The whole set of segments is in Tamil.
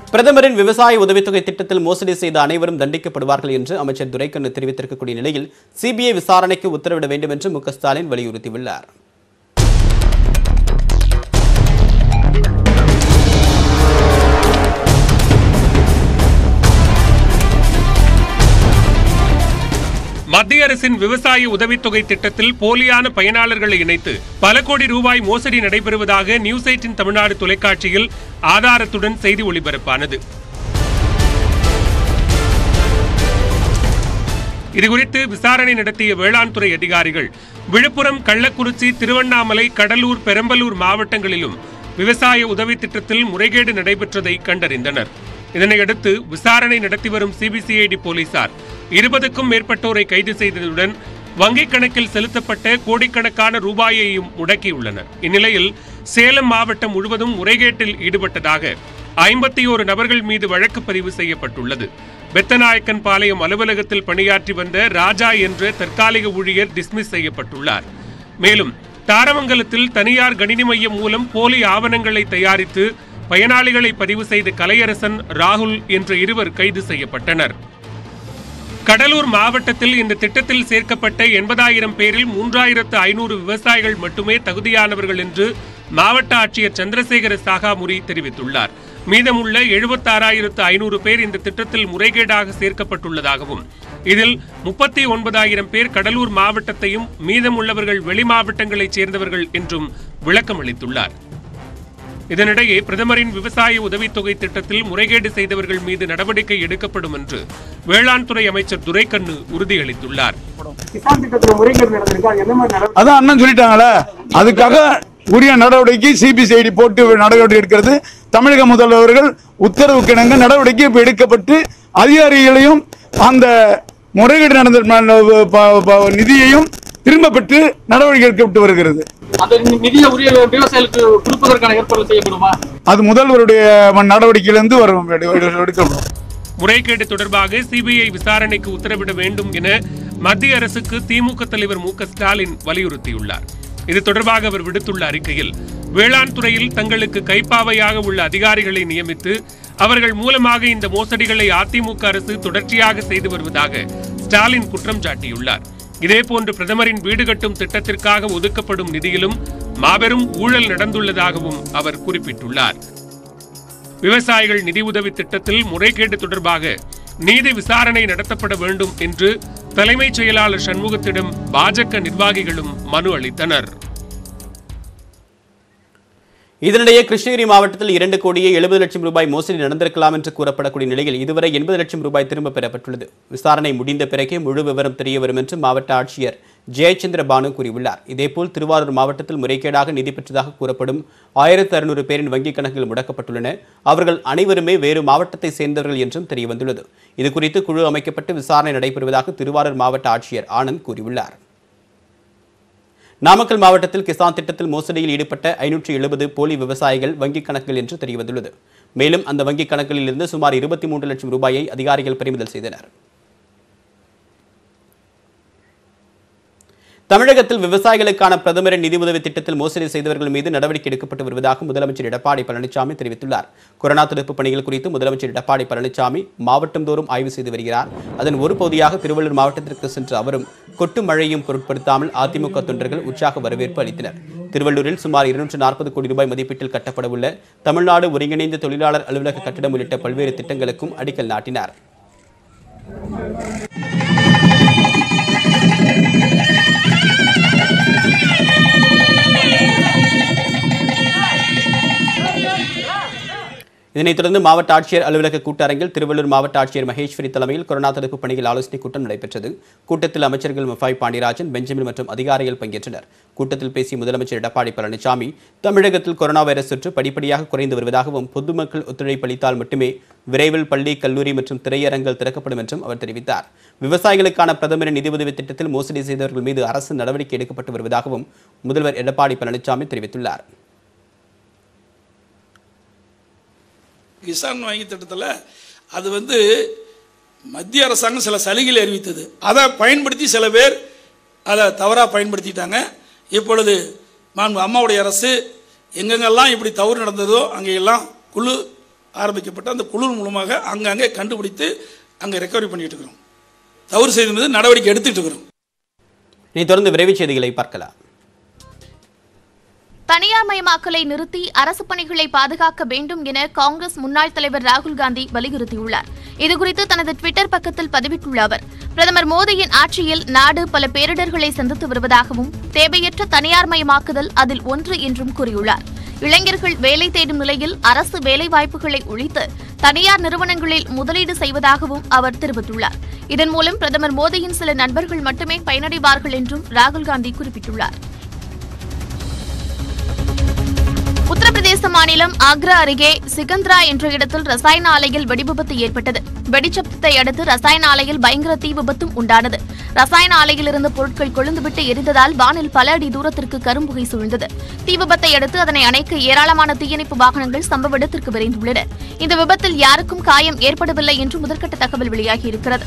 பிரதமரின் விவசாய உதவித்தொகை திட்டத்தில் மோசடி செய்த அனைவரும் தண்டிக்கப்படுவார்கள் என்று அமைச்சர் துரைக்கண்ணு தெரிவித்திருக்கக்கூடிய நிலையில் சிபிஐ விசாரணைக்கு உத்தரவிட வேண்டும் என்று மு க ஸ்டாலின் வலியுறுத்தியுள்ளார் மத்திய அரசின் விவசாய உதவித்தொகை திட்டத்தில் போலியான பயனாளர்களை இணைத்து பல கோடி ரூபாய் மோசடி நடைபெறுவதாக நியூஸ் எயிட்டின் தமிழ்நாடு தொலைக்காட்சியில் ஆதாரத்துடன் செய்தி ஒளிபரப்பானது இதுகுறித்து விசாரணை நடத்திய வேளாண் துறை அதிகாரிகள் விழுப்புரம் கள்ளக்குறிச்சி திருவண்ணாமலை கடலூர் பெரம்பலூர் மாவட்டங்களிலும் விவசாய உதவி திட்டத்தில் முறைகேடு நடைபெற்றதை கண்டறிந்தனர் இதனையடுத்து விசாரணை நடத்தி வரும் சிபிசிஐடி போலீசார் இருபதுக்கும் மேற்பட்டோரை கைது செய்ததுடன் வங்கிக் கணக்கில் செலுத்தப்பட்ட கோடிக்கணக்கான ரூபாயையும் முடக்கியுள்ளனர் இந்நிலையில் சேலம் மாவட்டம் முழுவதும் முறைகேட்டில் ஈடுபட்டதாக ஐம்பத்தி ஓரு நபர்கள் மீது வழக்கு பதிவு செய்யப்பட்டுள்ளது பெத்தநாயக்கன் பாளையம் அலுவலகத்தில் பணியாற்றி வந்த ராஜா என்ற தற்காலிக ஊழியர் டிஸ்மிஸ் செய்யப்பட்டுள்ளார் மேலும் தாரமங்கலத்தில் தனியார் கணினி மையம் மூலம் போலி ஆவணங்களை தயாரித்து பயனாளிகளை பதிவு செய்த கலையரசன் ராகுல் என்ற இருவர் கைது செய்யப்பட்டனர் கடலூர் மாவட்டத்தில் இந்த திட்டத்தில் சேர்க்கப்பட்ட எண்பதாயிரம் பேரில் மூன்றாயிரத்து ஐநூறு விவசாயிகள் மட்டுமே தகுதியானவர்கள் என்று மாவட்ட ஆட்சியர் சந்திரசேகர சாகாமுரி தெரிவித்துள்ளார் மீதமுள்ள எழுபத்தாறாயிரத்து ஐநூறு பேர் இந்த திட்டத்தில் முறைகேடாக சேர்க்கப்பட்டுள்ளதாகவும் இதில் முப்பத்தி ஒன்பதாயிரம் பேர் கடலூர் மாவட்டத்தையும் மீதமுள்ளவர்கள் வெளி மாவட்டங்களைச் சேர்ந்தவர்கள் என்றும் விளக்கம் அளித்துள்ளார் இதனிடையே பிரதமரின் விவசாய உதவித்தொகை திட்டத்தில் முறைகேடு செய்தவர்கள் மீது நடவடிக்கை எடுக்கப்படும் என்று வேளாண் துறை அமைச்சர் துரைக்கண்ணு உறுதியளித்துள்ளார் கிசான் திட்டத்துல முறைகேடு நடந்திருக்கு அது எந்த மாதிரி நடவடிக்கை அதான் அண்ணன் சொல்லிட்டாங்களே அதுக்காக உரிய நடவடிக்கை சிபிசிஐடி போட்டு நடவடிக்கை எடுக்கிறது தமிழக முதல்வர்கள் உத்தரவு கிணங்க நடவடிக்கை இப்ப எடுக்கப்பட்டு அதிகாரிகளையும் அந்த முறைகேடு நடந்த ம- ப- ப- நிதியையும் திரும்ப பெற்று நடவடிக்கை எடுக்கப்பட்டு வருகிறது அந்த நிதியை உரிய விவசாயிகளுக்கு கொடுப்பதற்கான ஏற்பாடு செய்யப்படுமா அது முதல்வருடைய நடவடிக்கையிலிருந்து வரும் எடு- எடு- எடுக்கப்படும் முறைகேடு தொடர்பாக சிபிஐ விசாரணைக்கு உத்தரவிட வேண்டும் என மத்திய அரசுக்கு திமுக தலைவர் மு க ஸ்டாலின் வலியுறுத்தியுள்ளார் இது தொடர்பாக அவர் விடுத்துள்ள அறிக்கையில் வேளாண் துறையில் தங்களுக்கு கைப்பாவையாக உள்ள அதிகாரிகளை நியமித்து அவர்கள் மூலமாக இந்த மோசடிகளை அதிமுக அரசு தொடர்ச்சியாக செய்து வருவதாக ஸ்டாலின் குற்றம் சாட்டியுள்ளார் இதேபோன்று பிரதமரின் வீடு கட்டும் திட்டத்திற்காக ஒதுக்கப்படும் நிதியிலும் மாபெரும் ஊழல் நடந்துள்ளதாகவும் அவர் குறிப்பிட்டுள்ளார் விவசாயிகள் நிதி உதவி திட்டத்தில் முறைகேடு தொடர்பாக நீதி விசாரணை நடத்தப்பட வேண்டும் என்று தலைமைச் செயலாளர் சண்முகத்திடம் பாஜக நிர்வாகிகளும் மனு அளித்தனர் இதனிடையே கிருஷ்ணகிரி மாவட்டத்தில் இரண்டு கோடியே எழுபது லட்சம் ரூபாய் மோசடி நடந்திருக்கலாம் என்று கூறப்படக்கூடிய நிலையில் இதுவரை எண்பது லட்சம் ரூபாய் திரும்ப பெறப்பட்டுள்ளது விசாரணை முடிந்த பிறகே முழு விவரம் தெரிய வரும் என்று மாவட்ட ஆட்சியர் ஜெயச்சந்திர பானு கூறியுள்ளார் இதேபோல் திருவாரூர் மாவட்டத்தில் முறைகேடாக நிதி பெற்றதாக கூறப்படும் ஆயிரத்து அறுநூறு பேரின் வங்கிக் கணக்குகள் முடக்கப்பட்டுள்ளன அவர்கள் அனைவருமே வேறு மாவட்டத்தை சேர்ந்தவர்கள் என்றும் தெரியவந்துள்ளது இதுகுறித்து குழு அமைக்கப்பட்டு விசாரணை நடைபெறுவதாக திருவாரூர் மாவட்ட ஆட்சியர் ஆனந்த் கூறியுள்ளார் நாமக்கல் மாவட்டத்தில் கிசான் திட்டத்தில் மோசடியில் ஈடுபட்ட ஐநூற்றி எழுபது போலி விவசாயிகள் வங்கிக் கணக்குகள் என்று தெரியவந்துள்ளது மேலும் அந்த வங்கிக் கணக்குகளில் இருந்து சுமார் இருபத்தி மூன்று லட்சம் ரூபாயை அதிகாரிகள் பறிமுதல் செய்தனர் தமிழகத்தில் விவசாயிகளுக்கான பிரதமரின் நிதி உதவி திட்டத்தில் மோசடி செய்தவர்கள் மீது நடவடிக்கை எடுக்கப்பட்டு வருவதாக முதலமைச்சர் எடப்பாடி பழனிசாமி தெரிவித்துள்ளார் கொரோனா தடுப்பு பணிகள் குறித்து முதலமைச்சர் எடப்பாடி பழனிசாமி மாவட்டந்தோறும் ஆய்வு செய்து வருகிறார் அதன் ஒரு பகுதியாக திருவள்ளூர் மாவட்டத்திற்கு சென்ற அவரும் கொட்டு மழையும் பொருட்படுத்தாமல் அதிமுக தொண்டர்கள் உற்சாக வரவேற்பு அளித்தனர் திருவள்ளூரில் சுமார் இருநூற்று நாற்பது கோடி ரூபாய் மதிப்பீட்டில் கட்டப்படவுள்ள தமிழ்நாடு ஒருங்கிணைந்த தொழிலாளர் அலுவலக கட்டிடம் உள்ளிட்ட பல்வேறு திட்டங்களுக்கும் அடிக்கல் நாட்டினார் இதனைத் தொடர்ந்து மாவட்ட ஆட்சியர் அலுவலக கூட்டரங்கில் திருவள்ளூர் மாவட்ட ஆட்சியர் மகேஸ்வரி தலைமையில் கொரோனா தடுப்பு பணிகள் ஆலோசனைக் கூட்டம் நடைபெற்றது கூட்டத்தில் அமைச்சர்கள் மஃபாய் பாண்டியராஜன் பெஞ்சமின் மற்றும் அதிகாரிகள் பங்கேற்றனர் கூட்டத்தில் பேசிய முதலமைச்சர் எடப்பாடி பழனிசாமி தமிழகத்தில் கொரோனா வைரஸ் தொற்று படிப்படியாக குறைந்து வருவதாகவும் பொதுமக்கள் ஒத்துழைப்பு அளித்தால் மட்டுமே விரைவில் பள்ளி கல்லூரி மற்றும் திரையரங்குகள் திறக்கப்படும் என்றும் அவர் தெரிவித்தார் விவசாயிகளுக்கான பிரதமரின் நிதி உதவி திட்டத்தில் மோசடி செய்தவர்கள் மீது அரசு நடவடிக்கை எடுக்கப்பட்டு வருவதாகவும் முதல்வர் எடப்பாடி பழனிசாமி தெரிவித்துள்ளார் கிசான் வங்கி திட்டத்தில் அது வந்து மத்திய அரசாங்கம் சில சலுகைகளை அறிவித்தது அதை பயன்படுத்தி சில பேர் அதை தவறாக பயன்படுத்திட்டாங்க இப்பொழுது மாண்பு அம்மாவுடைய அரசு எங்கெங்கெல்லாம் இப்படி தவறு நடந்ததோ அங்கெல்லாம் குழு ஆரம்பிக்கப்பட்ட அந்த குழு மூலமாக அங்கங்கே கண்டுபிடித்து அங்கே ரெக்கவரி பண்ணிட்டு இருக்கிறோம் தவறு செய்தது நடவடிக்கை எடுத்துட்டு இருக்கிறோம் இனி தொடர்ந்து விரைவுச் செய்திகளை பார்க்கலாம் தனியார் மயமாக்கலை நிறுத்தி அரசு பணிகளை பாதுகாக்க வேண்டும் என காங்கிரஸ் முன்னாள் தலைவர் ராகுல் காந்தி வலியுறுத்தியுள்ளார் இதுகுறித்து தனது ட்விட்டர் பக்கத்தில் பதிவிட்டுள்ள அவர் பிரதமர் மோடியின் ஆட்சியில் நாடு பல பேரிடர்களை சந்தித்து வருவதாகவும் தேவையற்ற தனியார் மயமாக்குதல் அதில் ஒன்று என்றும் கூறியுள்ளார் இளைஞர்கள் வேலை தேடும் நிலையில் அரசு வேலைவாய்ப்புகளை ஒழித்து தனியார் நிறுவனங்களில் முதலீடு செய்வதாகவும் அவர் தெரிவித்துள்ளார் இதன் மூலம் பிரதமர் மோடியின் சில நண்பர்கள் மட்டுமே பயனடைவார்கள் என்றும் ராகுல் காந்தி குறிப்பிட்டுள்ளார் உத்தரப்பிரதேச மாநிலம் ஆக்ரா அருகே சிகந்திரா என்ற இடத்தில் ரசாயன ஆலையில் வெடிவிபத்து ஏற்பட்டது வெடிச்சப்தத்தை அடுத்து ரசாயன ஆலையில் பயங்கர தீ விபத்தும் உண்டானது ரசாயன ஆலையில் இருந்த பொருட்கள் கொழுந்துவிட்டு எரிந்ததால் வானில் பல அடி தூரத்திற்கு கரும்புகை சூழ்ந்தது தீ விபத்தை அடுத்து அதனை அணைக்க ஏராளமான தீயணைப்பு வாகனங்கள் சம்பவ இடத்திற்கு விரைந்துள்ளன இந்த விபத்தில் யாருக்கும் காயம் ஏற்படவில்லை என்று முதற்கட்ட தகவல் வெளியாகியிருக்கிறது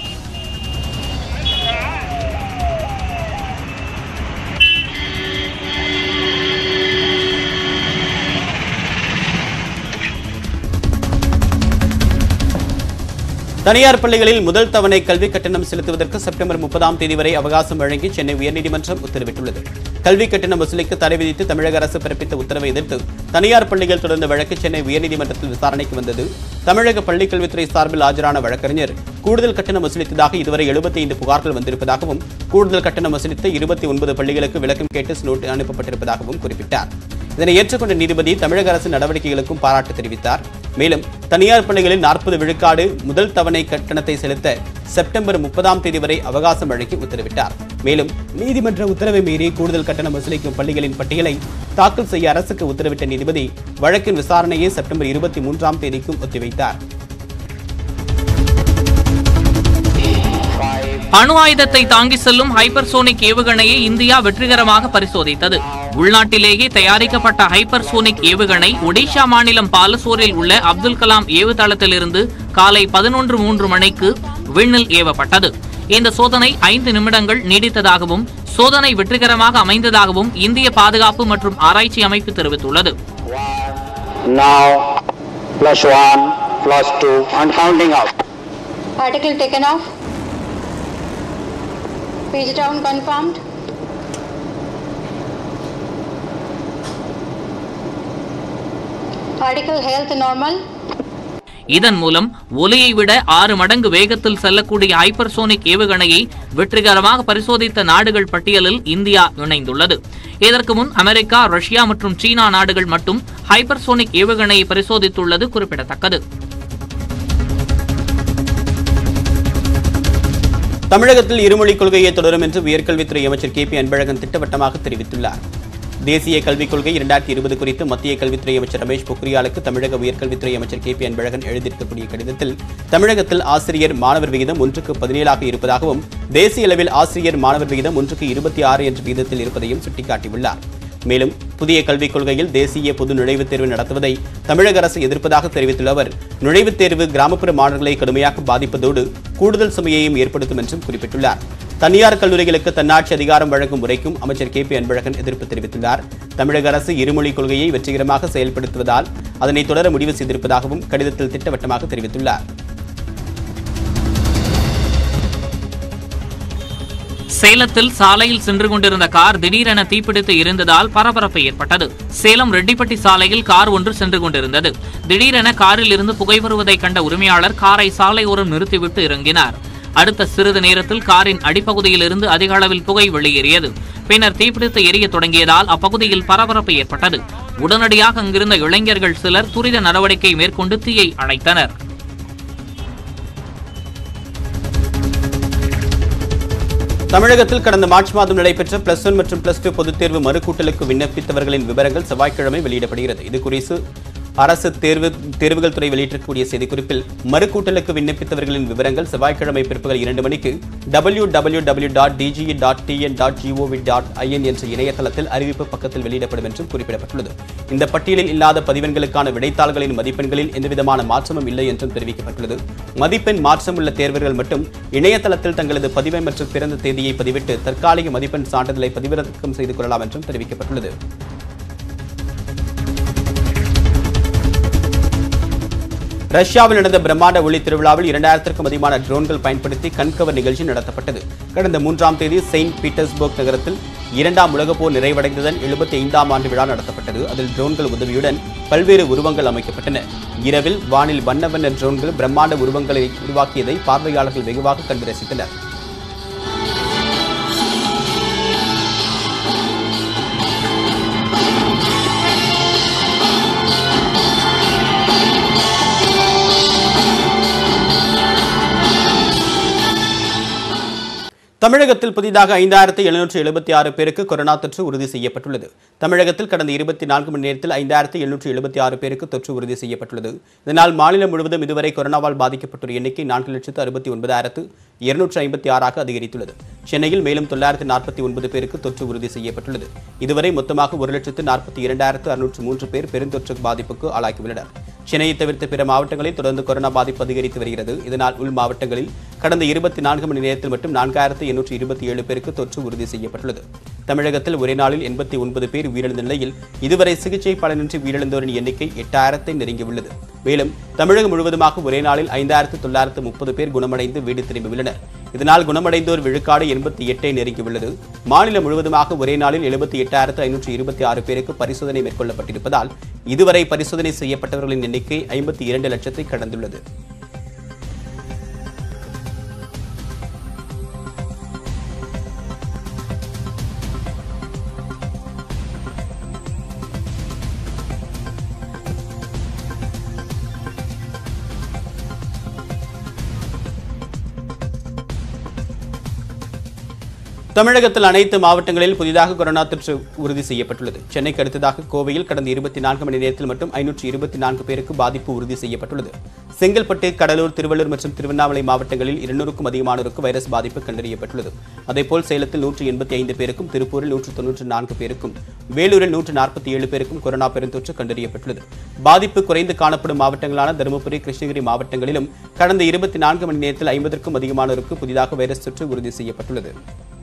தனியார் பள்ளிகளில் முதல் தவணை கல்வி கட்டணம் செலுத்துவதற்கு செப்டம்பர் முப்பதாம் தேதி வரை அவகாசம் வழங்கி சென்னை உயர்நீதிமன்றம் உத்தரவிட்டுள்ளது கல்வி கட்டணம் வசூலிக்க தடை விதித்து தமிழக அரசு பிறப்பித்த உத்தரவை எதிர்த்து தனியார் பள்ளிகள் தொடர்ந்த வழக்கு சென்னை உயர்நீதிமன்றத்தில் விசாரணைக்கு வந்தது தமிழக பள்ளிக்கல்வித்துறை சார்பில் ஆஜரான வழக்கறிஞர் கூடுதல் கட்டணம் வசூலித்ததாக இதுவரை 75 புகார்கள் வந்திருப்பதாகவும் கூடுதல் கட்டணம் வசூலித்த இருபத்தி ஒன்பது பள்ளிகளுக்கு விளக்கம் கேட்டு நோட்டு அனுப்பப்பட்டிருப்பதாகவும் குறிப்பிட்டார் இதனை ஏற்றுக்கொண்ட நீதிபதி தமிழக அரசு நடவடிக்கைகளுக்கும் பாராட்டு தெரிவித்தார் மேலும் தனியார் பள்ளிகளில் நாற்பது விழுக்காடு முதல் தவணை கட்டணத்தை செலுத்த செப்டம்பர் முப்பதாம் தேதி வரை அவகாசம் வழங்கி உத்தரவிட்டார் மேலும் நீதிமன்ற உத்தரவை மீறி கூடுதல் கட்டணம் வசூலிக்கும் பள்ளிகளின் பட்டியலை தாக்கல் செய்ய அரசுக்கு உத்தரவிட்ட நீதிபதி வழக்கின் விசாரணையை செப்டம்பர் இருபத்தி மூன்றாம் தேதிக்கும் ஒத்திவைத்தார் அணு ஆயுதத்தை தாங்கி செல்லும் ஹைப்பர்சோனிக் ஏவுகணையை இந்தியா வெற்றிகரமாக பரிசோதித்தது உள்நாட்டிலேயே தயாரிக்கப்பட்ட ஹைப்பர்சோனிக் ஏவுகணை ஒடிஷா மாநிலம் பாலசோரில் உள்ள அப்துல் கலாம் ஏவுதளத்திலிருந்து காலை பதினொன்று மூன்று மணிக்கு விண்ணில் ஏவப்பட்டது இந்த சோதனை ஐந்து நிமிடங்கள் நீடித்ததாகவும் சோதனை வெற்றிகரமாக அமைந்ததாகவும் இந்திய பாதுகாப்பு மற்றும் ஆராய்ச்சி அமைப்பு தெரிவித்துள்ளது Now, plus one, plus two, and counting out. Article taken off. Page down confirmed. Article health normal. இதன் மூலம் ஒலியை விட ஆறு மடங்கு வேகத்தில் செல்லக்கூடிய ஹைப்பர்சோனிக் ஏவுகணையை வெற்றிகரமாக பரிசோதித்த நாடுகள் பட்டியலில் இந்தியா இணைந்துள்ளது இதற்கு முன் அமெரிக்கா ரஷ்யா மற்றும் சீனா நாடுகள் மட்டும் ஹைப்பர்சோனிக் ஏவுகணையை பரிசோதித்துள்ளது குறிப்பிடத்தக்கது தமிழகத்தில் இருமொழிக் கொள்கையை தொடரும் என்று உயர்கல்வித்துறை அமைச்சர் கே பி அன்பழகன் திட்டவட்டமாக தெரிவித்துள்ளார் தேசிய கல்விக் கொள்கை இரண்டாயிரத்தி இருபது குறித்து மத்திய கல்வித்துறை அமைச்சர் ரமேஷ் பொக்ரியாலுக்கு தமிழக உயர்கல்வித்துறை அமைச்சர் கே பி அன்பழகன் எழுதியிருக்கக்கூடிய கடிதத்தில் தமிழகத்தில் ஆசிரியர் மாணவர் விகிதம் ஒன்றுக்கு பதினேழாக இருப்பதாகவும் தேசிய அளவில் ஆசிரியர் மாணவர் விகிதம் ஒன்றுக்கு இருபத்தி ஆறு என்ற விகிதத்தில் இருப்பதையும் சுட்டிக்காட்டியுள்ளார் மேலும் புதிய கல்விக் கொள்கையில் தேசிய பொது நுழைவுத் தேர்வு நடத்துவதை தமிழக அரசு எதிர்ப்பதாக தெரிவித்துள்ள அவர் நுழைவுத் தேர்வு கிராமப்புற மாணவர்களை கடுமையாக பாதிப்பதோடு கூடுதல் சுமையையும் ஏற்படுத்தும் என்றும் குறிப்பிட்டுள்ளார் தனியார் கல்லூரிகளுக்கு தன்னாட்சி அதிகாரம் வழங்கும் முறைக்கும் அமைச்சர் கே பி அன்பழகன் எதிர்ப்பு தெரிவித்துள்ளார் தமிழக அரசு இருமொழிக் கொள்கையை வெற்றிகரமாக செயல்படுத்துவதால் அதனை தொடர முடிவு செய்திருப்பதாகவும் கடிதத்தில் திட்டவட்டமாக தெரிவித்துள்ளார் சேலத்தில் சாலையில் சென்று கொண்டிருந்த கார் திடீரென தீப்பிடித்து எரிந்ததால் பரபரப்பு ஏற்பட்டது சேலம் ரெட்டிப்பட்டி சாலையில் கார் ஒன்று சென்று கொண்டிருந்தது திடீரென காரில் இருந்து புகை வருவதை கண்ட உரிமையாளர் காரை சாலையோரம் நிறுத்திவிட்டு இறங்கினார் அடுத்த சிறிது நேரத்தில் காரின் அடிப்பகுதியிலிருந்து அதிக அளவில் புகை வெளியேறியது பின்னர் தீப்பிடித்து எரிய தொடங்கியதால் அப்பகுதியில் பரபரப்பு ஏற்பட்டது உடனடியாக அங்கிருந்த இளைஞர்கள் சிலர் துரித நடவடிக்கை மேற்கொண்டு தீயை அணைத்தனர் தமிழகத்தில் கடந்த மார்ச் மாதம் நடைபெற்ற பிளஸ் ஒன் மற்றும் பிளஸ் டூ பொதுத் தேர்வு மறுகூட்டலுக்கு விண்ணப்பித்தவர்களின் விவரங்கள் செவ்வாய்க்கிழமை வெளியிடப்படுகிறது இது குறித்து அரசு தேர்வு தேர்வுகள் துறை வெளியிட்டிருக்கக்கூடிய செய்திக்குறிப்பில் மறுகூட்டலுக்கு விண்ணப்பித்தவர்களின் விவரங்கள் செவ்வாய்க்கிழமை பிற்பகல் இரண்டு மணிக்கு W W W dot DGE dot TN dot GOV dot IN என்ற இணையதளத்தில் அறிவிப்பு பக்கத்தில் வெளியிடப்படும் என்றும் குறிப்பிடப்பட்டுள்ளது இந்த பட்டியலில் இல்லாத பதிவெண்களுக்கான விடைத்தாள்களின் மதிப்பெண்களில் எந்தவிதமான மாற்றமும் இல்லை என்றும் தெரிவிக்கப்பட்டுள்ளது மதிப்பெண் மாற்றம் உள்ள தேர்வர்கள் மட்டும் இணையதளத்தில் தங்களது பதிவெண் மற்றும் பிறந்த தேதியை பதிவிட்டு தற்காலிக மதிப்பெண் சான்றிதழை பதிவிறக்கம் செய்து கொள்ளலாம் என்றும் தெரிவிக்கப்பட்டுள்ளது ரஷ்யாவில் நடந்த பிரம்மாண்ட ஒளி திருவிழாவில் இரண்டாயிரத்திற்கும் அதிகமான ட்ரோன்கள் பயன்படுத்தி கண்கவர் நிகழ்ச்சி நடத்தப்பட்டது கடந்த மூன்றாம் தேதி செயின்ட் பீட்டர்ஸ்பர்க் நகரத்தில் இரண்டாம் உலகப் போர் நிறைவடைந்ததன் எழுபத்தி ஐந்தாம் ஆண்டு விழா நடத்தப்பட்டது அதில் ட்ரோன்கள் உதவியுடன் பல்வேறு உருவங்கள் அமைக்கப்பட்டன இரவில் வானில் வண்ண வண்ண ட்ரோன்கள் பிரம்மாண்ட உருவங்களை உருவாக்கியதை பார்வையாளர்கள் வெகுவாக கண்டு ரசித்தனர் தமிழகத்தில் புதிதாக ஐந்தாயிரத்து எழுநூற்று எழுபத்தி ஆறு பேருக்கு கொரோனா தொற்று உறுதி செய்யப்பட்டுள்ளது தமிழகத்தில் கடந்த இருபத்தி நான்கு மணி நேரத்தில் ஐந்தாயிரத்து எழுநூற்று எழுபத்தி ஆறு பேருக்கு தொற்று உறுதி செய்யப்பட்டுள்ளது இதனால் மாநிலம் முழுவதும் இதுவரை கொரோனாவால் பாதிக்கப்பட்டோர் எண்ணிக்கை நான்கு லட்சத்து அறுபத்தி ஒன்பதாயிரத்து இருநூற்று ஐம்பத்தி ஆறாக அதிகரித்துள்ளது சென்னையில் மேலும் தொள்ளாயிரத்து நாற்பத்தி ஒன்பது பேருக்கு தொற்று உறுதி செய்யப்பட்டுள்ளது இதுவரை மொத்தமாக ஒரு லட்சத்து நாற்பத்தி இரண்டாயிரத்து அறுநூற்று மூன்று பேர் பெருந்தொற்று பாதிப்புக்கு ஆளாகியுள்ளனர் சென்னையை தவிர்த்த பிற மாவட்டங்களில் தொடர்ந்து கொரோனா பாதிப்பு அதிகரித்து வருகிறது இதனால் உள் மாவட்டங்களில் கடந்த இருபத்தி நான்கு மணி நேரத்தில் மட்டும் நான்காயிரத்து எண்ணூற்று இருபத்தி ஏழு பேருக்கு தொற்று உறுதி செய்யப்பட்டுள்ளது தமிழகத்தில் ஒரே நாளில் எண்பத்தி ஒன்பது பேர் உயிரிழந்த நிலையில் இதுவரை சிகிச்சை பலனின்றி உயிரிழந்தோரின் எண்ணிக்கை எட்டாயிரத்தை நெருங்கியுள்ளது மேலும் தமிழகம் முழுவதுமாக ஒரே நாளில் ஐந்தாயிரத்து தொள்ளாயிரத்து முப்பது பேர் குணமடைந்து வீடு திரும்பியுள்ளனர் இதனால் குணமடைந்தோர் விழுக்காடு எண்பத்தி எட்டை நெருங்கியுள்ளது மாநிலம் முழுவதுமாக ஒரே நாளில் எழுபத்தி எட்டாயிரத்து ஐநூற்று இருபத்தி ஆறு பேருக்கு பரிசோதனை மேற்கொள்ளப்பட்டிருப்பதால் இதுவரை பரிசோதனை செய்யப்பட்டவர்களின் எண்ணிக்கை ஐம்பத்தி இரண்டு லட்சத்தை கடந்துள்ளது தமிழகத்தில் அனைத்து மாவட்டங்களில் புதிதாக கொரோனா தொற்று உறுதி செய்யப்பட்டுள்ளது சென்னைக்கு அடுத்ததாக கோவையில் கடந்த இருபத்தி நான்கு மணி நேரத்தில் மட்டும் ஐநூற்று இருபத்தி நான்கு பேருக்கு பாதிப்பு உறுதி செய்யப்பட்டுள்ளது செங்கல்பட்டு கடலூர் திருவள்ளூர் மற்றும் திருவண்ணாமலை மாவட்டங்களில் இருநூறுக்கும் அதிகமானோருக்கு வைரஸ் பாதிப்பு கண்டறியப்பட்டுள்ளது அதேபோல் சேலத்தில் நூற்று எண்பத்தி ஐந்து பேருக்கும் திருப்பூரில் நூற்று தொன்னூற்று நான்கு பேருக்கும் வேலூரில் நூற்று நாற்பத்தி ஏழு பேருக்கும் கொரோனா பெருந்தொற்று கண்டறியப்பட்டுள்ளது பாதிப்பு குறைந்து காணப்படும் மாவட்டங்களான தருமபுரி கிருஷ்ணகிரி மாவட்டங்களிலும் கடந்த இருபத்தி நான்கு மணி நேரத்தில் ஐம்பதற்கும் அதிகமானோருக்கு புதிதாக வைரஸ் தொற்று உறுதி செய்யப்பட்டுள்ளது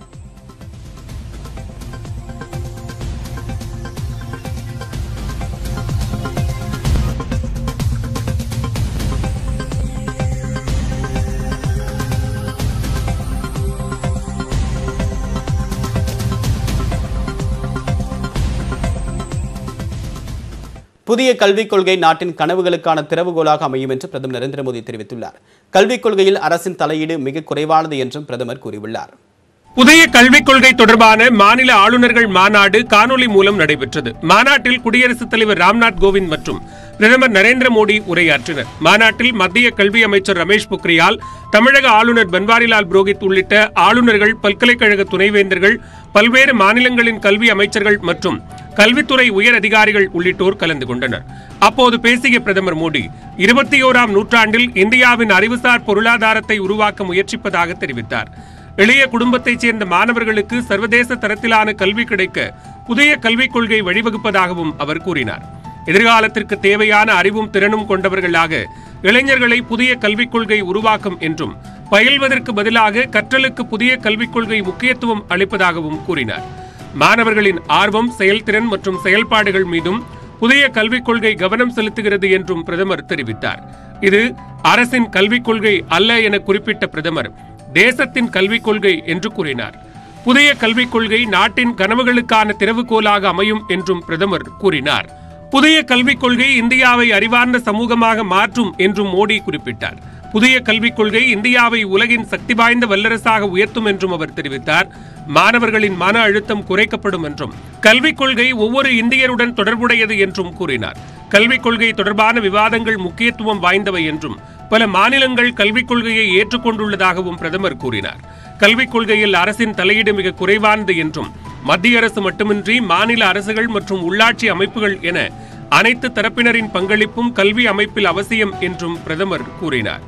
புதிய கல்விக் கொள்கை நாட்டின் கனவுகளுக்கான திறவுகோலாக அமையும் என்று பிரதமர் நரேந்திர மோடி தெரிவித்துள்ளார் கல்விக் கொள்கையில் அரசின் தலையீடு மிக குறைவானது என்றும் பிரதமர் கூறியுள்ளார் புதிய கல்விக் கொள்கை தொடர்பான மாநில ஆளுநர்கள் மாநாடு காணொலி மூலம் நடைபெற்றது மாநாட்டில் குடியரசுத் தலைவர் ராம்நாத் கோவிந்த் மற்றும் பிரதமர் நரேந்திர மோடி உரையாற்றினர் மாநாட்டில் மத்திய கல்வி அமைச்சர் ரமேஷ் பொக்ரியால் தமிழக ஆளுநர் பன்வாரிலால் புரோஹித் உள்ளிட்ட ஆளுநர்கள் பல்கலைக்கழக துணைவேந்தர்கள் பல்வேறு மாநிலங்களின் கல்வி அமைச்சர்கள் மற்றும் கல்வித்துறை உயர் அதிகாரிகள் உள்ளிட்டோர் கலந்து கொண்டனர் அப்போது பேசிய பிரதமர் மோடி இருபத்தி ஓராம் நூற்றாண்டில் இந்தியாவின் அறிவுசார் பொருளாதாரத்தை உருவாக்க முயற்சிப்பதாக தெரிவித்தார் எளிய குடும்பத்தைச் சேர்ந்த மாணவர்களுக்கு சர்வதேச தரத்திலான கல்வி கிடைக்க புதிய கல்விக் கொள்கை வழிவகுப்பதாகவும் அவர் கூறினார் எதிர்காலத்திற்கு தேவையான அறிவும் திறனும் கொண்டவர்களாக இளைஞர்களை புதிய கல்விக் கொள்கை உருவாக்கும் என்றும் பயில்வதற்கு பதிலாக கற்றலுக்கு புதிய கல்விக் கொள்கை முக்கியத்துவம் அளிப்பதாகவும் கூறினார் மாணவர்களின் ஆர்வம் செயல்திறன் மற்றும் செயல்பாடுகள் மீதும் புதிய கல்விக் கொள்கை கவனம் செலுத்துகிறது என்றும் பிரதமர் தெரிவித்தார் இது அரசின் கல்விக் கொள்கை அல்ல என குறிப்பிட்ட பிரதமர் தேசத்தின் கல்விக் கொள்கை என்று கூறினார் புதிய கல்விக் கொள்கை நாட்டின் கனவுகளுக்கான திறவுகோலாக அமையும் என்றும் பிரதமர் கூறினார் புதிய கல்விக் கொள்கை இந்தியாவை அறிவார்ந்த சமூகமாக மாற்றும் என்றும் மோடி குறிப்பிட்டார் புதிய கல்விக் கொள்கை இந்தியாவை உலகின் சக்தி வாய்ந்த வல்லரசாக உயர்த்தும் என்றும் அவர் தெரிவித்தார் மாணவர்களின் மன அழுத்தம் குறைக்கப்படும் என்றும் கல்விக் கொள்கை ஒவ்வொரு இந்தியருடன் தொடர்புடையது என்றும் கூறினார் கல்விக் கொள்கை தொடர்பான விவாதங்கள் முக்கியத்துவம் வாய்ந்தவை என்றும் பல மாநிலங்கள் கல்விக் கொள்கையை ஏற்றுக்கொண்டுள்ளதாகவும் பிரதமர் கூறினார் கல்விக் கொள்கையில் அரசின் தலையீடு மிக குறைவானது என்றும் மத்திய அரசு மட்டுமின்றி மாநில அரசுகள் மற்றும் உள்ளாட்சி அமைப்புகள் என அனைத்து தரப்பினரின் பங்களிப்பும் கல்வி அமைப்பில் அவசியம் என்றும் பிரதமர் கூறினார்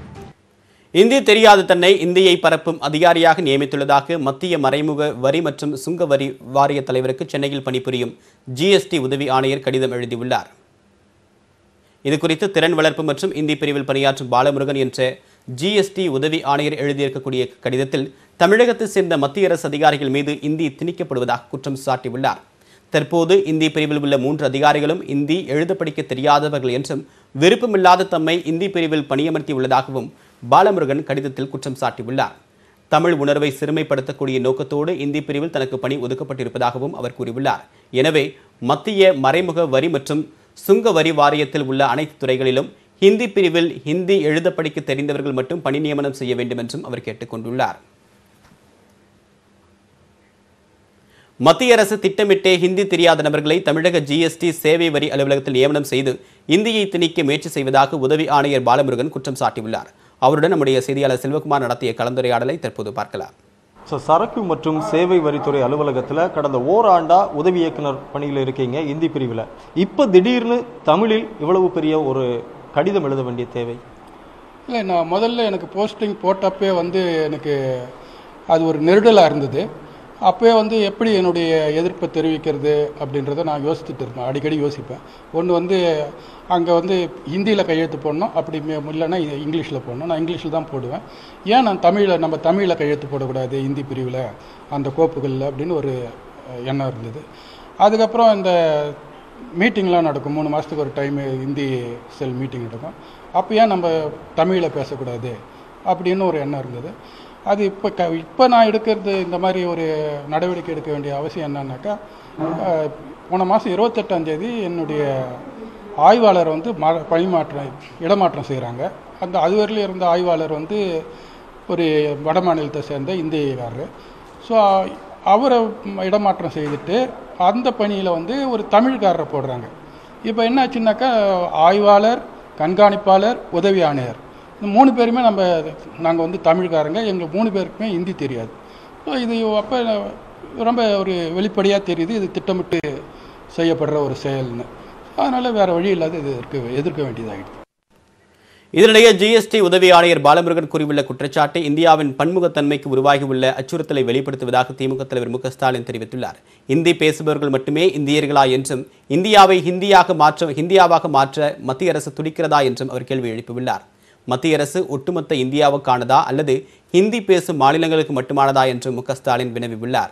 இந்தி தெரியாத தன்னை இந்தியை பரப்பும் அதிகாரியாக நியமித்துள்ளதாக மத்திய மறைமுக வரி மற்றும் சுங்க வரி வாரிய தலைவருக்கு சென்னையில் பணிபுரியும் ஜிஎஸ்டி உதவி ஆணையர் கடிதம் எழுதியுள்ளார் இதுகுறித்து திறன் வளர்ப்பு மற்றும் இந்தி பிரிவில் பணியாற்றும் பாலமுருகன் என்ற ஜிஎஸ்டி உதவி ஆணையர் எழுதியிருக்கக்கூடிய கடிதத்தில் தமிழகத்தைச் சேர்ந்த மத்திய அரசு அதிகாரிகள் மீது இந்தி திணிக்கப்படுவதாக குற்றம் சாட்டியுள்ளார் தற்போது இந்தி பிரிவில் உள்ள மூன்று அதிகாரிகளும் இந்தி எழுத படிக்க தெரியாதவர்கள் என்றும் விருப்பமில்லாத தம்மை இந்தி பிரிவில் பணியமர்த்தி உள்ளதாகவும் பாலமுருகன் கடிதத்தில் குற்றம் சாட்டியுள்ளார் தமிழ் உணர்வை சிறுமைப்படுத்தக்கூடிய நோக்கத்தோடு இந்தி பிரிவில் தனக்கு பணி ஒதுக்கப்பட்டிருப்பதாகவும் அவர் கூறியுள்ளார் எனவே மத்திய மறைமுக வரி மற்றும் சுங்க வரி வாரியத்தில் உள்ள அனைத்து துறைகளிலும் ஹிந்தி பிரிவில் ஹிந்தி எழுத படிக்க தெரிந்தவர்கள் மட்டும் பணி நியமனம் செய்ய வேண்டும் என்றும் அவர் கேட்டுக்கொண்டுள்ளார் மத்திய அரசு திட்டமிட்டே ஹிந்தி தெரியாத நபர்களை தமிழக ஜிஎஸ்டி சேவை வரி அலுவலகத்தில் நியமனம் செய்து இந்தியை திணிக்க முயற்சி செய்வதாக உதவி ஆணையர் பாலமுருகன் குற்றம் சாட்டியுள்ளார் அவருடன் நம்முடைய செய்தியாளர் செல்வகுமார் நடத்திய கலந்துரையாடலை தற்போது பார்க்கலாம் ஸோ சரக்கு மற்றும் சேவை வரித்துறை அலுவலகத்தில் கடந்த ஓராண்டா உதவி இயக்குனர் பணியில் இருக்கீங்க இந்தி பிரிவில் இப்போ திடீர்னு தமிழில் இவ்வளவு பெரிய ஒரு கடிதம் எழுத வேண்டிய தேவை இல்லை நான் முதல்ல எனக்கு போஸ்டிங் போட்டப்பே வந்து எனக்கு அது ஒரு நெருடலாக இருந்தது அப்போயே வந்து எப்படி என்னுடைய எதிர்ப்பை தெரிவிக்கிறது அப்படின்றத நான் யோசிச்சுட்டு இருப்பேன் அடிக்கடி யோசிப்பேன் ஒன்று வந்து அங்கே வந்து ஹிந்தியில் கையெழுத்து போடணும் அப்படி மே- இல்லைன்னா இ- இங்கிலீஷில் போடணும் நான் இங்கிலீஷில் தான் போடுவேன் ஏன் நான் தமிழில் நம்ம தமிழில் கையெழுத்து போடக்கூடாது ஹிந்தி பிரிவில் அந்த கோப்புகளில் அப்படின்னு ஒரு அஹ், எண்ணம் இருந்தது அதுக்கப்புறம் இந்த மீட்டிங்லாம் நடக்கும் மூணு மாதத்துக்கு ஒரு டைம் ஹிந்தி செல் மீட்டிங் நடக்கும் அப்போ ஏன் நம்ம தமிழில் பேசக்கூடாது அப்படின்னு ஒரு எண்ணம் இருந்தது அது இப்போ க இப்போ நான் எடுக்கிறது இந்த மாதிரி ஒரு நடவடிக்கை எடுக்க வேண்டிய அவசியம் என்னன்னாக்கா அஹ், போன மாதம் இருபத்தெட்டாம் தேதி என்னுடைய ஆய்வாளர் வந்து மா பணிமாற்றம் இடமாற்றம் செய்கிறாங்க அந்த அதுவரையிலும் இருந்த ஆய்வாளர் வந்து ஒரு வட மாநிலத்தை சேர்ந்த இந்தியக்காரர் ஸோ அவரை இடமாற்றம் செய்துட்டு அந்த பணியில் வந்து ஒரு தமிழ்காரரை போடுறாங்க இப்போ என்னாச்சுன்னாக்கா ஆய்வாளர் கண்காணிப்பாளர் உதவி ஆணையர் இந்த மூணு பேருமே நம்ம நாங்கள் வந்து தமிழ்காரங்க எங்களுக்கு மூணு பேருக்குமே ஹிந்தி தெரியாது ஸோ இது அப்போ ரொம்ப ஒரு வெளிப்படையாக தெரியுது இது திட்டமிட்டு செய்யப்படுற ஒரு செயல்னு அதனால் வேறு வழி இல்லாத இது எதிர்க்க எதிர்க்க வேண்டியதாகிடுது இதனிடையே ஜிஎஸ்டி உதவி ஆணையர் பாலமுருகன் கூறியுள்ள குற்றச்சாட்டு இந்தியாவின் பன்முகத்தன்மைக்கு உருவாகியுள்ள அச்சுறுத்தலை வெளிப்படுத்துவதாக திமுக தலைவர் மு க ஸ்டாலின் தெரிவித்துள்ளார் இந்தி பேசுபவர்கள் மட்டுமே இந்தியர்களா என்றும் இந்தியாவை ஹிந்தியாக மாற்ற ஹிந்தியாவாக மாற்ற மத்திய அரசு துடிக்கிறதா என்றும் அவர் கேள்வி எழுப்பியுள்ளார் மத்திய அரசு ஒட்டுமொத்த இந்தியாவுக்கானதா அல்லது ஹிந்தி பேசும் மாநிலங்களுக்கு மட்டுமானதா என்று மு க ஸ்டாலின் வினவியுள்ளார்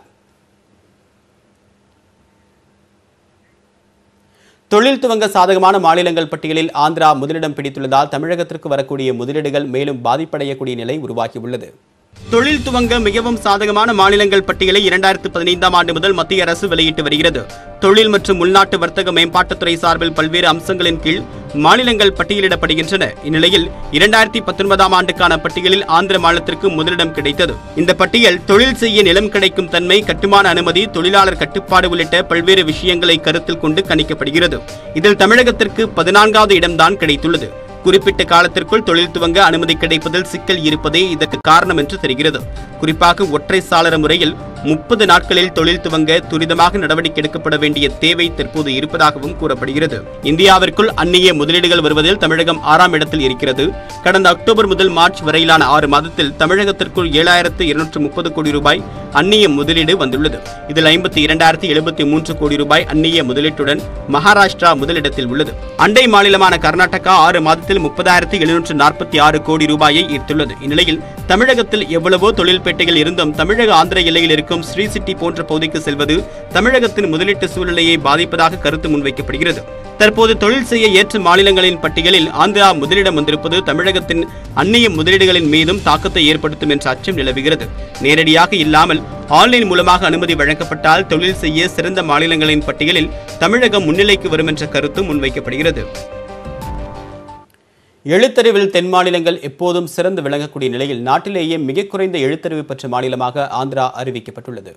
தொழில் துவங்க சாதகமான மாநிலங்கள் பட்டியலில் ஆந்திரா முதலிடம் பிடித்துள்ளதால் தமிழகத்திற்கு வரக்கூடிய முதலீடுகள் மேலும் பாதிப்படையக்கூடிய நிலை உருவாகியுள்ளது தொழில் துவங்க மிகவும் சாதகமான மாநிலங்கள் பட்டியலை இரண்டாயிரத்து பதினைந்தாம் ஆண்டு முதல் மத்திய அரசு வெளியிட்டு வருகிறது தொழில் மற்றும் உள்நாட்டு வர்த்தக மேம்பாட்டுத்துறை சார்பில் பல்வேறு அம்சங்களின் கீழ் மாநிலங்கள் பட்டியலிடப்படுகின்றன இந்நிலையில் இரண்டாயிரத்தி பத்தொன்பதாம் ஆண்டுக்கான பட்டியலில் ஆந்திர மாநிலத்திற்கு முதலிடம் கிடைத்தது இந்த பட்டியல் தொழில் செய்ய நிலம் கிடைக்கும் தன்மை கட்டுமான அனுமதி தொழிலாளர் கட்டுப்பாடு உள்ளிட்ட பல்வேறு விஷயங்களை கருத்தில் கொண்டு கணிக்கப்படுகிறது இதில் தமிழகத்திற்கு பதினான்காவது இடம்தான் கிடைத்துள்ளது குறிப்பிட்ட காலத்திற்குள் தொழில் துவங்க அனுமதி கிடைப்பதில் சிக்கல் இருப்பதே இதற்கு காரணம் என்று தெரிகிறது குறிப்பாக ஒற்றை சாளர முறையில் முப்பது நாட்களில் தொழில் துவங்க துரிதமாக நடவடிக்கை எடுக்கப்பட வேண்டிய தேவை தற்போது இருப்பதாகவும் கூறப்படுகிறது இந்தியாவிற்குள் அந்நிய முதலீடுகள் வருவதில் தமிழகம் ஆறாம் இடத்தில் இருக்கிறது கடந்த அக்டோபர் முதல் மார்ச் வரையிலான ஆறு மாதத்தில் தமிழகத்திற்குள் ஏழாயிரத்து இருநூற்று முப்பது கோடி ரூபாய் அந்நிய முதலீடு வந்துள்ளது இதில் ஐம்பத்தி இரண்டாயிரத்தி எழுபத்தி மூன்று கோடி ரூபாய் அந்நிய முதலீட்டுடன் மகாராஷ்டிரா முதலிடத்தில் உள்ளது அண்டை மாநிலமான கர்நாடகா ஆறு மாதத்தில் முப்பதாயிரத்தி எழுநூற்று நாற்பத்தி ஆறு கோடி ரூபாயை ஈர்த்துள்ளது இந்நிலையில் தமிழகத்தில் எவ்வளவோ தொழில்பேட்டைகள் இருந்தும் தமிழக ஆந்திர எல்லையில் இருக்கும் ஸ்ரீ சிட்டி போன்ற பகுதிக்கு செல்வது தமிழகத்தின் முதலீட்டு சூழ்நிலையை பாதிப்பதாக கருத்து முன்வைக்கப்படுகிறது தற்போது தொழில் செய்ய ஏற்ற மாநிலங்களின் பட்டியலில் ஆந்திரா முதலிடம் வந்திருப்பது தமிழகத்தின் அந்நிய முதலீடுகளின் மீதும் தாக்கத்தை ஏற்படுத்தும் என்ற அச்சம் நிலவுகிறது நேரடியாக இல்லாமல் ஆன்லைன் மூலமாக அனுமதி வழங்கப்பட்டால் தொழில் செய்ய சிறந்த மாநிலங்களின் பட்டியலில் தமிழகம் முன்னிலைக்கு வரும் என்ற கருத்தும் முன்வைக்கப்படுகிறது எழுத்தறிவில் தென் மாநிலங்கள் எப்போதும் சிறந்து விளங்கக்கூடிய நிலையில் நாட்டிலேயே மிக குறைந்த எழுத்தறிவு பெற்ற மாநிலமாக ஆந்திரா அறிவிக்கப்பட்டுள்ளது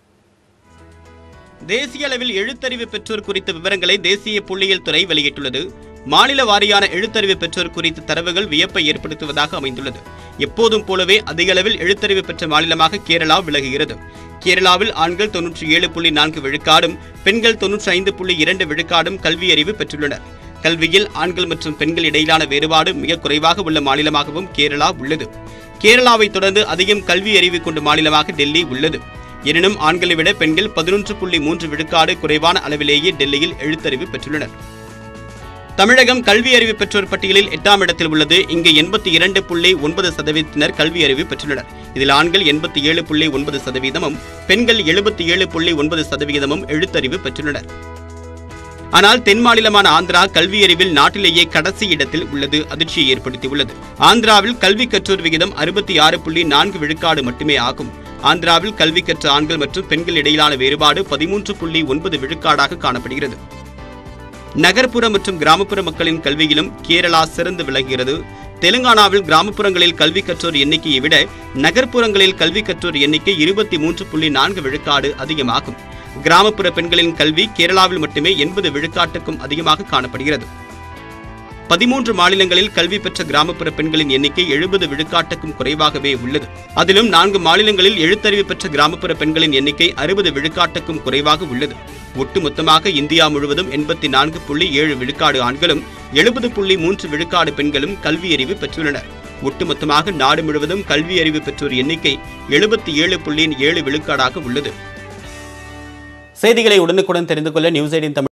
தேசிய அளவில் எழுத்தறிவு பெற்றோர் குறித்த விவரங்களை தேசிய புள்ளியியல் துறை வெளியிட்டுள்ளது மாநில வாரியான எழுத்தறிவு பெற்றோர் குறித்த தரவுகள் வியப்பை ஏற்படுத்துவதாக அமைந்துள்ளது எப்போதும் போலவே அதிக அளவில் எழுத்தறிவு பெற்ற மாநிலமாக கேரளா விலகுகிறது கேரளாவில் ஆண்கள் தொன்னூற்றி ஏழு புள்ளி நான்கு விழுக்காடும் பெண்கள் தொன்னூற்றி ஐந்து புள்ளி இரண்டு விழுக்காடும் கல்வி அறிவு பெற்றுள்ளனர் கல்வியில் ஆண்கள் மற்றும் பெண்கள் இடையிலான வேறுபாடு மிக குறைவாக உள்ள மாநிலமாகவும் கேரளா உள்ளது கேரளாவை தொடர்ந்து அதிகம் கல்வி அறிவு கொண்ட மாநிலமாக டெல்லி உள்ளது எனினும் ஆண்களை விட பெண்கள் பதினொன்று புள்ளி மூன்று விழுக்காடு குறைவான அளவிலேயே டெல்லியில் எழுத்தறிவு பெற்றுள்ளனர் தமிழகம் கல்வி அறிவு பெற்றோர் பட்டியலில் எட்டாம் இடத்தில் உள்ளது இங்கு எண்பத்தி இரண்டு புள்ளி ஒன்பது சதவீதத்தினர் கல்வி அறிவு பெற்றுள்ளனர் இதில் ஆண்கள் எண்பத்தி ஏழு புள்ளி ஒன்பது சதவீதமும் பெண்கள் எழுபத்தி ஏழு புள்ளி ஒன்பது சதவீதமும் எழுத்தறிவு பெற்றுள்ளனர் ஆனால் தென் மாநிலமான ஆந்திரா கல்வியறிவில் நாட்டிலேயே கடைசி இடத்தில் உள்ளது அதிர்ச்சியை ஏற்படுத்தியுள்ளது ஆந்திராவில் கல்வி கற்றோர் விகிதம் அறுபத்தி ஆறு புள்ளி நான்கு விழுக்காடு மட்டுமே ஆகும் ஆந்திராவில் கல்வி கற்ற ஆண்கள் மற்றும் பெண்கள் இடையிலான வேறுபாடு பதிமூன்று புள்ளி ஒன்பது விழுக்காடாக காணப்படுகிறது நகர்ப்புற மற்றும் கிராமப்புற மக்களின் கல்வியிலும் கேரளா சிறந்து விளங்குகிறது தெலுங்கானாவில் கிராமப்புறங்களில் கல்வி கற்றோர் எண்ணிக்கையை விட நகர்ப்புறங்களில் கல்வி கற்றோர் எண்ணிக்கை இருபத்தி மூன்று புள்ளி நான்கு விழுக்காடு அதிகமாகும் கிராமப்புற பெண்களின் கல்வி கேரளாவில் மட்டுமே எண்பது விழுக்காட்டுக்கும் அதிகமாக காணப்படுகிறது பதிமூன்று மாநிலங்களில் கல்வி பெற்ற கிராமப்புற பெண்களின் எண்ணிக்கை எழுபது விழுக்காட்டுக்கும் குறைவாகவே உள்ளது அதிலும் நான்கு மாநிலங்களில் எழுத்தறிவு பெற்ற கிராமப்புற பெண்களின் எண்ணிக்கை அறுபது விழுக்காட்டுக்கும் குறைவாக உள்ளது ஒட்டுமொத்தமாக இந்தியா முழுவதும் எண்பத்தி நான்கு புள்ளி ஏழு விழுக்காடு ஆண்களும் எழுபது புள்ளி மூன்று விழுக்காடு பெண்களும் கல்வியறிவு பெற்றுள்ளனர் ஒட்டுமொத்தமாக நாடு முழுவதும் கல்வியறிவு பெற்றோர் எண்ணிக்கை எழுபத்தி ஏழு புள்ளி ஏழு விழுக்காடாக உள்ளது செய்திகளை உடனுக்குடன் தெரிந்து கொள்ள நியூஸ் எயிட்டின் தமிழ்